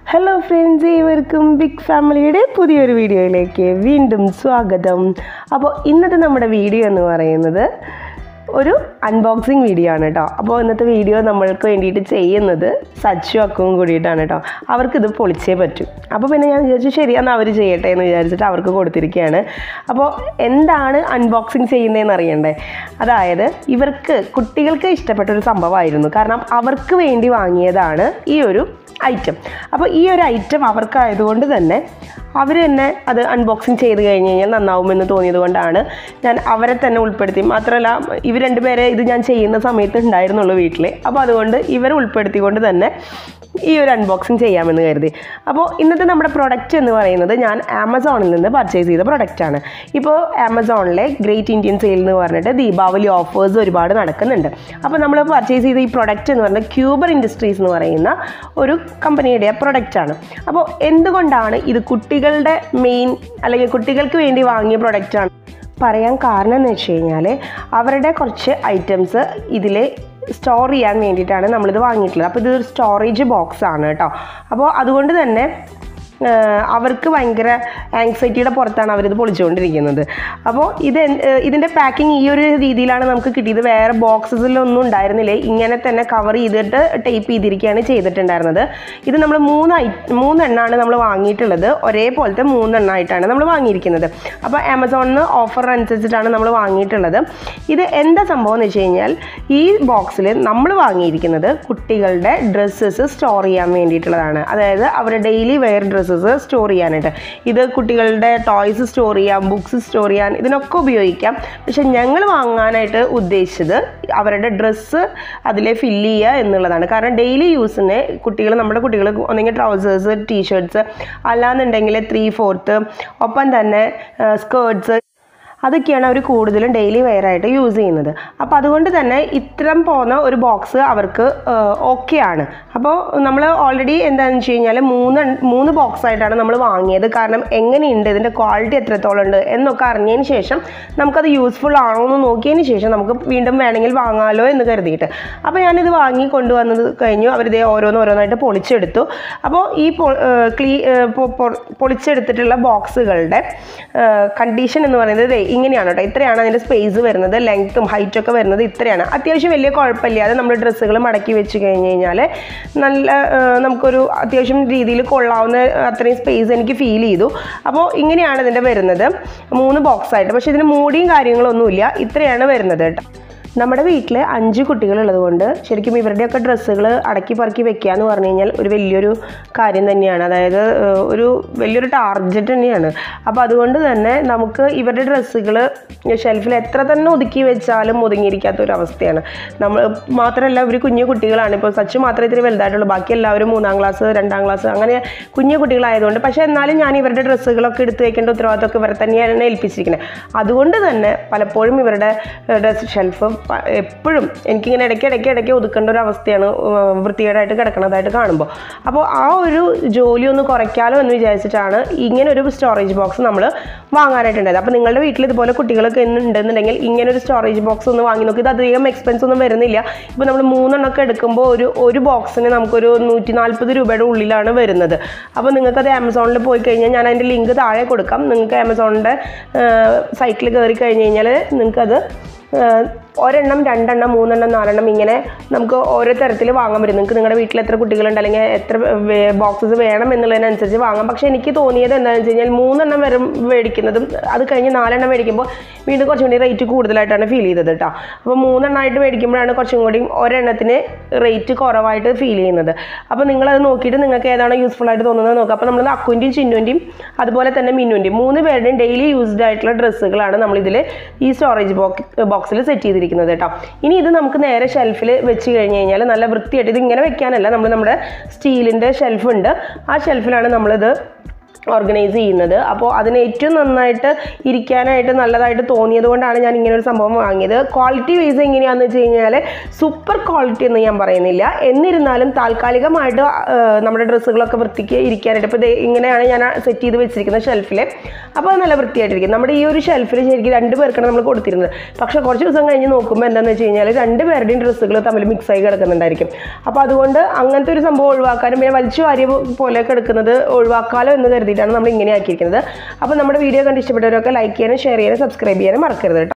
hello friends ഏവർക്കും big ഫാമിലിയുടെ പുതിയൊരു വീഡിയോയിലേക്ക് വീണ്ടും സ്വാഗതം അപ്പോൾ ഇന്നത്തെ നമ്മുടെ വീഡിയോ എന്ന് പറയുന്നത് ഒരു അൺബോക്സിങ് വീഡിയോ ആണ് കേട്ടോ അപ്പോൾ ഇന്നത്തെ വീഡിയോ നമ്മൾക്ക് വേണ്ടിയിട്ട് ചെയ്യുന്നത് സച്ചു അക്കവും കൂടിയിട്ടാണ് കേട്ടോ അവർക്കിത് പൊളിച്ചേ പറ്റൂ അപ്പോൾ പിന്നെ ഞാൻ വിചാരിച്ചു ശരി എന്നാൽ അവർ ചെയ്യട്ടെ എന്ന് വിചാരിച്ചിട്ട് അവർക്ക് കൊടുത്തിരിക്കുകയാണ് അപ്പോൾ എന്താണ് അൺബോക്സിങ് ചെയ്യുന്നതെന്ന് അറിയണ്ടേ അതായത് ഇവർക്ക് കുട്ടികൾക്ക് ഇഷ്ടപ്പെട്ട ഒരു സംഭവമായിരുന്നു കാരണം അവർക്ക് വേണ്ടി വാങ്ങിയതാണ് ഈ ഒരു ഐറ്റം അപ്പോൾ ഈ ഒരു ഐറ്റം അവർക്കായതുകൊണ്ട് തന്നെ അവർ തന്നെ അത് അൺബോക്സിങ് ചെയ്ത് കഴിഞ്ഞ് കഴിഞ്ഞാൽ നന്നാവുമെന്ന് തോന്നിയത് കൊണ്ടാണ് ഞാൻ അവരെ തന്നെ ഉൾപ്പെടുത്തി മാത്രമല്ല ഇവർ രണ്ടുപേരെ ഇത് ഞാൻ ചെയ്യുന്ന സമയത്ത് ഉണ്ടായിരുന്നുള്ളൂ വീട്ടിൽ അപ്പോൾ അതുകൊണ്ട് ഇവരെ ഉൾപ്പെടുത്തിക്കൊണ്ട് തന്നെ ഈ ഒരു അൺബോക്സിങ് ചെയ്യാമെന്ന് കരുതി അപ്പോൾ ഇന്നത്തെ നമ്മുടെ പ്രൊഡക്റ്റ് എന്ന് പറയുന്നത് ഞാൻ ആമസോണിൽ നിന്ന് പർച്ചേസ് ചെയ്ത പ്രൊഡക്റ്റാണ് ഇപ്പോൾ ആമസോണിലെ ഗ്രേറ്റ് ഇന്ത്യൻ സെയിൽ എന്ന് പറഞ്ഞിട്ട് ദീപാവലി ഓഫേഴ്സ് ഒരുപാട് നടക്കുന്നുണ്ട് അപ്പോൾ നമ്മൾ പർച്ചേസ് ചെയ്ത ഈ പ്രൊഡക്റ്റ് എന്ന് പറഞ്ഞാൽ ക്യൂബർ ഇൻഡസ്ട്രീസ് എന്ന് പറയുന്ന ഒരു കമ്പനിയുടെ പ്രൊഡക്റ്റാണ് അപ്പോൾ എന്തുകൊണ്ടാണ് ഇത് കുട്ടികളുടെ മെയിൻ അല്ലെങ്കിൽ കുട്ടികൾക്ക് വേണ്ടി വാങ്ങിയ പ്രൊഡക്റ്റാണ് പറയാൻ കാരണം എന്ന് വെച്ച് കഴിഞ്ഞാൽ അവരുടെ കുറച്ച് ഐറ്റംസ് ഇതിൽ സ്റ്റോർ ചെയ്യാൻ വേണ്ടിയിട്ടാണ് നമ്മളിത് വാങ്ങിയിട്ടുള്ളത് അപ്പോൾ ഇതൊരു സ്റ്റോറേജ് ബോക്സ് ആണ് കേട്ടോ അപ്പോൾ അതുകൊണ്ട് തന്നെ ആഹ് അവർക്ക് ഭയങ്കര ആങ്സൈറ്റിയുടെ പുറത്താണ് അവരിത് പൊളിച്ചുകൊണ്ടിരിക്കുന്നത് അപ്പോൾ ഇത് എന്ത്- ഏഹ് ഇതിൻ്റെ പാക്കിംഗ് ഈ ഒരു രീതിയിലാണ് നമുക്ക് കിട്ടിയത് വേറെ ബോക്സസിലൊന്നും ഉണ്ടായിരുന്നില്ല ഇങ്ങനെ തന്നെ കവർ ചെയ്തിട്ട് ടൈപ്പ് ചെയ്തിരിക്കുകയാണ് ചെയ്തിട്ടുണ്ടായിരുന്നത് ഇത് നമ്മൾ മൂന്ന് ഐ മൂന്നെണ്ണമാണ് നമ്മൾ വാങ്ങിയിട്ടുള്ളത് ഒരേപോലത്തെ മൂന്നെണ്ണമായിട്ടാണ് നമ്മൾ വാങ്ങിയിരിക്കുന്നത് അപ്പോൾ ആമസോണിൽ നിന്ന് ഓഫർ അനുസരിച്ചിട്ടാണ് നമ്മൾ വാങ്ങിയിട്ടുള്ളത് ഇത് എന്താ സംഭവം എന്ന് വെച്ച് കഴിഞ്ഞാൽ ഈ ബോക്സിൽ നമ്മൾ വാങ്ങിയിരിക്കുന്നത് കുട്ടികളുടെ ഡ്രസ്സസ് സ്റ്റോർ ചെയ്യാൻ വേണ്ടിയിട്ടുള്ളതാണ് അതായത് അവരുടെ ഡെയിലി വെയർ ഡ്രസ്സസ് സ്റ്റോർ ചെയ്യാനായിട്ട് ഇത് കുട്ടികളുടെ ടോയ്സ് സ്റ്റോർ ചെയ്യാം ബുക്സ് സ്റ്റോർ ചെയ്യാൻ ഇതിനൊക്കെ ഉപയോഗിക്കാം പക്ഷെ ഞങ്ങൾ വാങ്ങാനായിട്ട് ഉദ്ദേശിച്ചത് അവരുടെ ഡ്രസ്സ് അതിലെ ഫില്ല് ചെയ്യുക എന്നുള്ളതാണ് കാരണം ഡെയിലി യൂസിന് കുട്ടികൾ നമ്മുടെ കുട്ടികൾ ഒന്നെങ്കിൽ ട്രൗസേഴ്സ് ടീഷർട്ട്സ് അല്ലാന്നുണ്ടെങ്കിൽ ത്രീ ഫോർത്ത് ഒപ്പം തന്നെ സ്കേർട്സ് അതൊക്കെയാണ് അവർ കൂടുതലും ഡെയിലി വെയർ ആയിട്ട് യൂസ് ചെയ്യുന്നത് അപ്പോൾ അതുകൊണ്ട് തന്നെ ഇത്തരം പോകുന്ന ഒരു ബോക്സ് അവർക്ക് ഓക്കെ ആണ് അപ്പോൾ നമ്മൾ ഓൾറെഡി എന്താണെന്ന് വെച്ച് കഴിഞ്ഞാൽ മൂന്ന് മൂന്ന് ബോക്സ് ആയിട്ടാണ് നമ്മൾ വാങ്ങിയത് കാരണം എങ്ങനെയുണ്ട് ഇതിൻ്റെ ക്വാളിറ്റി എത്രത്തോളം ഉണ്ട് എന്നൊക്കെ അറിഞ്ഞതിന് ശേഷം നമുക്കത് യൂസ്ഫുൾ ആണോ എന്ന് നോക്കിയതിന് ശേഷം നമുക്ക് വീണ്ടും വേണമെങ്കിൽ വാങ്ങാമല്ലോ എന്ന് കരുതിയിട്ട് അപ്പോൾ ഞാനിത് വാങ്ങി കൊണ്ടുവന്നത് കഴിഞ്ഞു അവരിത് ഓരോന്ന് ഓരോന്നായിട്ട് പൊളിച്ചെടുത്തു അപ്പോൾ ഈ പൊ- ഏഹ് ക്ലീ ഏഹ് പൊ- പൊ- പൊളിച്ചെടുത്തിട്ടുള്ള ബോക്സുകളുടെ കണ്ടീഷൻ എന്ന് പറയുന്നത് ദേ ഇങ്ങനെയാണ് കേട്ടോ ഇത്രയാണ് അതിൻ്റെ സ്പേസ് വരുന്നത് ലെങ്ത്തും ഹൈറ്റും ഒക്കെ വരുന്നത് ഇത്രയാണ് അത്യാവശ്യം വലിയ കുഴപ്പമില്ലാതെ നമ്മൾ ഡ്രസ്സുകൾ മടക്കി വെച്ച് കഴിഞ്ഞ് കഴിഞ്ഞാൽ നല്ല ഏഹ് നമുക്കൊരു അത്യാവശ്യം രീതിയിൽ കൊള്ളാവുന്ന അത്രയും സ്പേസ് എനിക്ക് ഫീൽ ചെയ്തു അപ്പോൾ ഇങ്ങനെയാണ് ഇതിൻ്റെ വരുന്നത് മൂന്ന് ബോക്സ് ആയിട്ട് പക്ഷേ ഇതിന് മൂടിയും കാര്യങ്ങളൊന്നുമില്ല ഇത്രയാണ് വരുന്നത് കേട്ടോ നമ്മുടെ വീട്ടിൽ അഞ്ച് കുട്ടികളുള്ളത് കൊണ്ട് ശരിക്കും ഇവരുടെയൊക്കെ ഡ്രസ്സുകൾ അടക്കി പറക്കി വെക്കുക എന്ന് പറഞ്ഞു കഴിഞ്ഞാൽ ഒരു വലിയൊരു കാര്യം തന്നെയാണ് അതായത് ഏഹ്, ഒരു വലിയൊരു ടാർഗറ്റ് തന്നെയാണ് അപ്പോൾ അതുകൊണ്ട് തന്നെ നമുക്ക് ഇവരുടെ ഡ്രസ്സുകൾ ഷെൽഫിൽ എത്ര തന്നെ ഒതുക്കി വെച്ചാലും ഒതുങ്ങിയിരിക്കാത്ത ഒരു അവസ്ഥയാണ് നമ്മൾ മാത്രമല്ല ഇവർ കുഞ്ഞു കുട്ടികളാണ് ഇപ്പോൾ സച്ച് മാത്രമേ ഇത്തിരി വലുതായിട്ടുള്ളൂ ബാക്കി എല്ലാവരും മൂന്നാം ക്ലാസ് രണ്ടാം ക്ലാസ് അങ്ങനെ കുഞ്ഞു കുട്ടികളായതുകൊണ്ട് പക്ഷേ എന്നാലും ഞാൻ ഇവരുടെ ഡ്രസ്സുകളൊക്കെ എടുത്ത് വെക്കേണ്ട ഉത്തരവാദിത്തമൊക്കെ ഇവരെ തന്നെയാണ് ഏൽപ്പിച്ചിരിക്കുന്നത് അതുകൊണ്ട് തന്നെ പലപ്പോഴും ഇവരുടെ ഡ്രസ് ഷെൽഫ് പ- എപ്പോഴും എനിക്കിങ്ങനെ ഇടയ്ക്ക് ഇടയ്ക്ക് ഇടയ്ക്ക് ഒതുക്കേണ്ട ഒരു അവസ്ഥയാണ് ഉം, വൃത്തികേടായിട്ട് കിടക്കണതായിട്ട് കാണുമ്പോൾ അപ്പോൾ ആ ഒരു ജോലി ഒന്ന് കുറയ്ക്കാലോ എന്ന് വിചാരിച്ചിട്ടാണ് ഇങ്ങനെ ഒരു സ്റ്റോറേജ് ബോക്സ് നമ്മൾ വാങ്ങാനായിട്ടുണ്ടായത് അപ്പോൾ നിങ്ങളുടെ വീട്ടിൽ ഇതുപോലെ കുട്ടികളൊക്കെ ഇന്ന് ഉണ്ടെന്നുണ്ടെങ്കിൽ ഇങ്ങനെ ഒരു സ്റ്റോറേജ് ബോക്സ് ഒന്ന് വാങ്ങി നോക്കി ഇത് അധികം എക്സ്പെൻസ് ഒന്നും വരുന്നില്ല ഇപ്പോൾ നമ്മൾ മൂന്നെണ്ണമൊക്കെ എടുക്കുമ്പോൾ ഒരു ഒരു ബോക്സിന് നമുക്കൊരു നൂറ്റി നാൽപ്പത് രൂപയുടെ ഉള്ളിലാണ് വരുന്നത് അപ്പോൾ നിങ്ങൾക്കത് ആമസോണിൽ പോയി കഴിഞ്ഞാൽ ഞാൻ അതിൻ്റെ ലിങ്ക് താഴെ കൊടുക്കാം നിങ്ങൾക്ക് ആമസോണിൻ്റെ സൈറ്റിൽ കയറി കഴിഞ്ഞ് കഴിഞ്ഞാൽ നിങ്ങൾക്കത് ഏഹ് ഒരെണ്ണം രണ്ടെണ്ണം മൂന്നെണ്ണം നാലെണ്ണം ഇങ്ങനെ നമുക്ക് ഓരോ തരത്തിൽ വാങ്ങാൻ പറ്റും നിങ്ങൾക്ക് നിങ്ങളുടെ വീട്ടിൽ എത്ര കുട്ടികളുണ്ട് അല്ലെങ്കിൽ എത്ര ബോക്സസ് വേണം എന്നുള്ളതിനനുസരിച്ച് വാങ്ങാം പക്ഷേ എനിക്ക് തോന്നിയത് എന്താണെന്ന് വെച്ച് കഴിഞ്ഞാൽ മൂന്നെണ്ണം വരും മേടിക്കുന്നതും അത് കഴിഞ്ഞ് നാലെണ്ണം മേടിക്കുമ്പോൾ വീണ്ടും കുറച്ചും കൂടി റേറ്റ് കൂടുതലായിട്ടാണ് ഫീൽ ചെയ്തത് കേട്ടോ അപ്പോൾ മൂന്നെണ്ണമായിട്ട് മേടിക്കുമ്പോഴാണ് കുറച്ചും കൂടി ഒരെണ്ണത്തിന് റേറ്റ് കുറവായിട്ട് ഫീൽ ചെയ്യുന്നത് അപ്പോൾ നിങ്ങളത് നോക്കിയിട്ട് നിങ്ങൾക്ക് ഏതാണോ യൂസ്ഫുൾ ആയിട്ട് തോന്നുന്നത് നോക്കുക അപ്പോൾ നമ്മൾ അക്കുവിൻ്റെയും ചിന്നുവിൻ്റെയും അതുപോലെ തന്നെ മിന്നുവിൻ്റെയും മൂന്ന് പേരുടെയും ഡെയിലി യൂസ്ഡ് ആയിട്ടുള്ള ഡ്രസ്സുകളാണ് നമ്മളിതിൽ ഈ സ്റ്റോറേജ് ബോക്സിൽ സെറ്റ് ചെയ്തിരിക്കുന്നത് കേട്ടോ ഇനി ഇത് നമുക്ക് നേരെ ഷെൽഫിൽ വെച്ച് കഴിഞ്ഞ് കഴിഞ്ഞാൽ നല്ല വൃത്തിയായിട്ട് ഇത് ഇങ്ങനെ വെക്കാനല്ല നമ്മൾ നമ്മുടെ സ്റ്റീലിൻ്റെ ഷെൽഫ് ഉണ്ട് ആ ഷെൽഫിലാണ് നമ്മളിത് ഓർഗനൈസ് ചെയ്യുന്നത് അപ്പോൾ അതിന് ഏറ്റവും നന്നായിട്ട് ഇരിക്കാനായിട്ട് നല്ലതായിട്ട് തോന്നിയത് കൊണ്ടാണ് ഞാൻ ഇങ്ങനെ ഒരു സംഭവം വാങ്ങിയത് ക്വാളിറ്റി വൈസ് എങ്ങനെയാണെന്ന് വെച്ച് കഴിഞ്ഞാൽ സൂപ്പർ ക്വാളിറ്റി എന്ന് ഞാൻ പറയുന്നില്ല എന്നിരുന്നാലും താൽക്കാലികമായിട്ട് ആ, നമ്മുടെ ഡ്രസ്സുകളൊക്കെ വൃത്തിക്ക് ഇരിക്കാനായിട്ട് ഇപ്പോൾ ദേ ഇങ്ങനെയാണ് ഞാൻ സെറ്റ് ചെയ്ത് വെച്ചിരിക്കുന്നത് ഷെൽഫിൽ അപ്പോൾ അത് നല്ല വൃത്തിയായിട്ടിരിക്കും നമ്മുടെ ഈ ഒരു ഷെൽഫിൽ ശരിക്കും രണ്ട് പേർക്കാണ് നമ്മൾ കൊടുത്തിരുന്നത് പക്ഷേ കുറച്ച് ദിവസം കഴിഞ്ഞ് നോക്കുമ്പോൾ എന്താണെന്ന് വെച്ച് കഴിഞ്ഞാൽ രണ്ട് പേരുടെയും ഡ്രസ്സുകൾ തമ്മിൽ മിക്സായി കിടക്കുന്നുണ്ടായിരിക്കും അപ്പോൾ അതുകൊണ്ട് അങ്ങനത്തെ ഒരു സംഭവം ഒഴിവാക്കാനും പിന്നെ വലിച്ചു വാരിയ പോലെ കിടക്കുന്നത് ഒഴിവാക്കാലോ എന്ന് കരുതിയിട്ടാണ് നമ്മൾ ഇങ്ങനെ ആക്കിയിരിക്കുന്നത് അപ്പോൾ നമ്മുടെ വീഡിയോ കണ്ട് ഇഷ്ടപ്പെട്ടവരൊക്കെ ലൈക്ക് ചെയ്യാനും ഷെയർ ചെയ്യാനും സബ്സ്ക്രൈബ് ചെയ്യാനും മറക്കരുത് കേട്ടോ